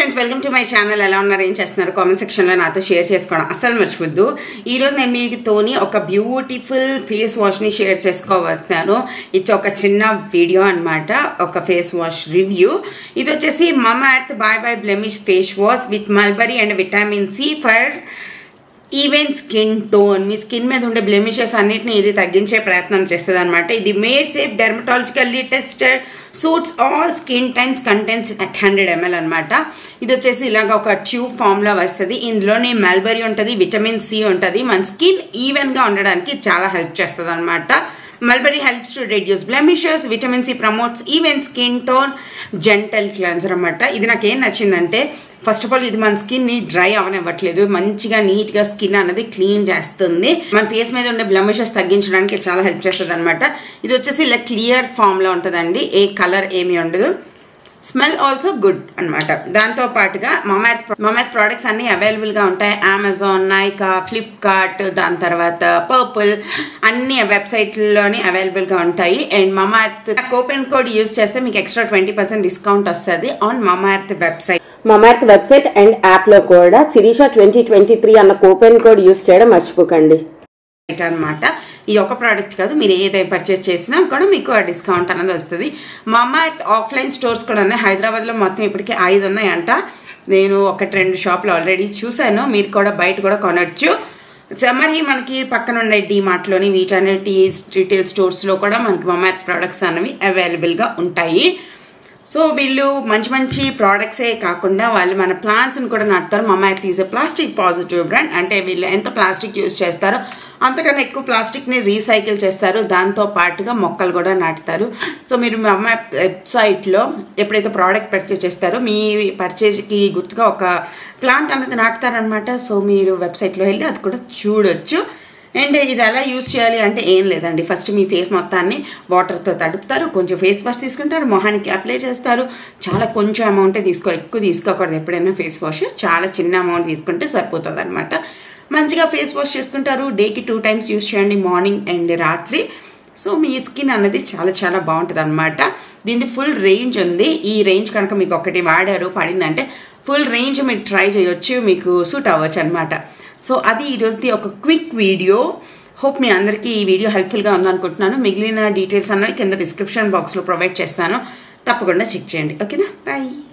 friends welcome to my channel ఎలా ఉన్నారు ఏం చేస్తున్నారు కామెంట్ సెక్షన్లో నాతో షేర్ చేసుకోవడం అస్సలు మర్చిపోద్దు ఈరోజు నేను మీతోని ఒక బ్యూటిఫుల్ ఫేస్ వాష్ని షేర్ చేసుకోబోతున్నాను ఇది ఒక చిన్న వీడియో అన్నమాట ఒక ఫేస్ వాష్ రివ్యూ ఇది వచ్చేసి Mamaearth bye bye blemish face wash with mulberry and vitamin C for even skin tone మీ స్కిన్ మీద ఉండే బ్లెమిషెస్ అన్నిటిని ఇది తగ్గించే ప్రయత్నం చేస్తుంది అనమాట ఇది made safe dermatologically tested suits all skin types contents at hundred ML అనమాట ఇది వచ్చేసి ఇలాగ ఒక ట్యూబ్ ఫామ్లో వస్తుంది ఇందులోనే మల్బరీ ఉంటుంది విటమిన్ సి ఉంటుంది మన స్కిన్ ఈవెన్గా ఉండడానికి చాలా హెల్ప్ చేస్తుంది అనమాట mulberry helps to reduce blemishes vitamin C promotes even skin tone gentle cleanser అనమాట ఇది నాకు ఏం నచ్చిందంటే ఫస్ట్ ఆఫ్ ఆల్ ఇది మన స్కిన్ ని డ్రై అవనివ్వట్లేదు మంచిగా నీట్ గా స్కిన్ అనేది క్లీన్ చేస్తుంది మన ఫేస్ మీద ఉండే బ్లమిషెస్ తగ్గించడానికి చాలా హెల్ప్ చేస్తుంది అనమాట ఇది వచ్చేసి ఇలా క్లియర్ ఫామ్ లో ఉంటుందండి ఏ కలర్ ఏమి ఉండదు స్మెల్ ఆల్సో గుడ్ అనమాట దాంతో పాటుగా మమాత్ మమాత్ ప్రోడక్ట్స్ అన్ని అవైలబుల్ గా ఉంటాయి అమెజాన్ నైకా ఫ్లిప్కార్ట్ దాని తర్వాత పర్పుల్ అన్ని వెబ్సైట్లోని అవైలబుల్ గా ఉంటాయి and Mamaearth coupon code use చేస్తే మీకు ఎక్స్ట్రా ట్వంటీ పర్సెంట్ డిస్కౌంట్ వస్తుంది on Mamaearth website Mamaearth website and యాప్లో కూడా శిరీష ట్వంటీ ట్వంటీ త్రీ అన్న కూపెన్ కోడ్ యూస్ చేయడం మర్చిపోకండి అనమాట ఈ ఒక ప్రోడక్ట్ కాదు మీరు ఏదైనా పర్చేస్ చేసినా కూడా మీకు ఆ డిస్కౌంట్ అనేది వస్తుంది మా అమ్మ ఆఫ్లైన్ స్టోర్స్ కూడా ఉన్నాయి హైదరాబాద్లో మొత్తం ఇప్పటికే ఐదు ఉన్నాయంట నేను ఒకటి రెండు షాప్లో ఆల్రెడీ చూశాను మీరు కూడా బయట కూడా కొనొచ్చు సో మరి మనకి పక్కన ఉండే డీమార్ట్లోని వీటన్నిటి రీటైల్ స్టోర్స్లో కూడా మనకి మమాత్ ప్రోడక్ట్స్ అనేవి అవైలబుల్గా ఉంటాయి సో వీళ్ళు మంచి మంచి ప్రోడక్ట్సే కాకుండా వాళ్ళు మన ప్లాంట్స్ని కూడా నాటుతారు Mamaearth is plastic positive brand అంటే వీళ్ళు ఎంత ప్లాస్టిక్ యూజ్ చేస్తారో అంతకన్నా ఎక్కువ ప్లాస్టిక్ని రీసైకిల్ చేస్తారు దాంతో పాటుగా మొక్కలు కూడా నాటుతారు సో మీరు మా వెబ్సైట్లో ఎప్పుడైతే ప్రోడక్ట్ పర్చేజ్ చేస్తారో మీ పర్చేజ్కి గుర్తుగా ఒక ప్లాంట్ అనేది నాటుతారనమాట సో మీరు వెబ్సైట్లో వెళ్ళి అది కూడా చూడొచ్చు అండ్ ఇది ఎలా యూస్ చేయాలి అంటే ఏం లేదండి ఫస్ట్ మీ ఫేస్ మొత్తాన్ని వాటర్తో తడుపుతారు కొంచెం ఫేస్ వాష్ తీసుకుంటారు మొహానికి అప్లై చేస్తారు చాలా కొంచెం అమౌంటే తీసుకో ఎక్కువ తీసుకోకూడదు ఎప్పుడైనా ఫేస్ వాష్ చాలా చిన్న అమౌంట్ తీసుకుంటే సరిపోతుంది అనమాట మంచిగా ఫేస్ వాష్ చేసుకుంటారు డేకి టూ టైమ్స్ యూస్ చేయండి మార్నింగ్ అండ్ రాత్రి సో మీ స్కిన్ అనేది చాలా చాలా బాగుంటుంది అనమాట దీనికి ఫుల్ రేంజ్ ఉంది ఈ రేంజ్ కనుక మీకు ఒకటి వాడారు పడిందంటే ఫుల్ రేంజ్ మీరు ట్రై చేయొచ్చు మీకు సూట్ అవ్వచ్చు అనమాట సో అది ఈరోజుది ఒక క్విక్ వీడియో హోప్ మీ అందరికీ ఈ వీడియో హెల్ప్ఫుల్గా ఉందనుకుంటున్నాను మిగిలిన డీటెయిల్స్ అన్నవి కింద డిస్క్రిప్షన్ బాక్స్లో ప్రొవైడ్ చేస్తాను తప్పకుండా చెక్ చేయండి ఓకేనా బాయ్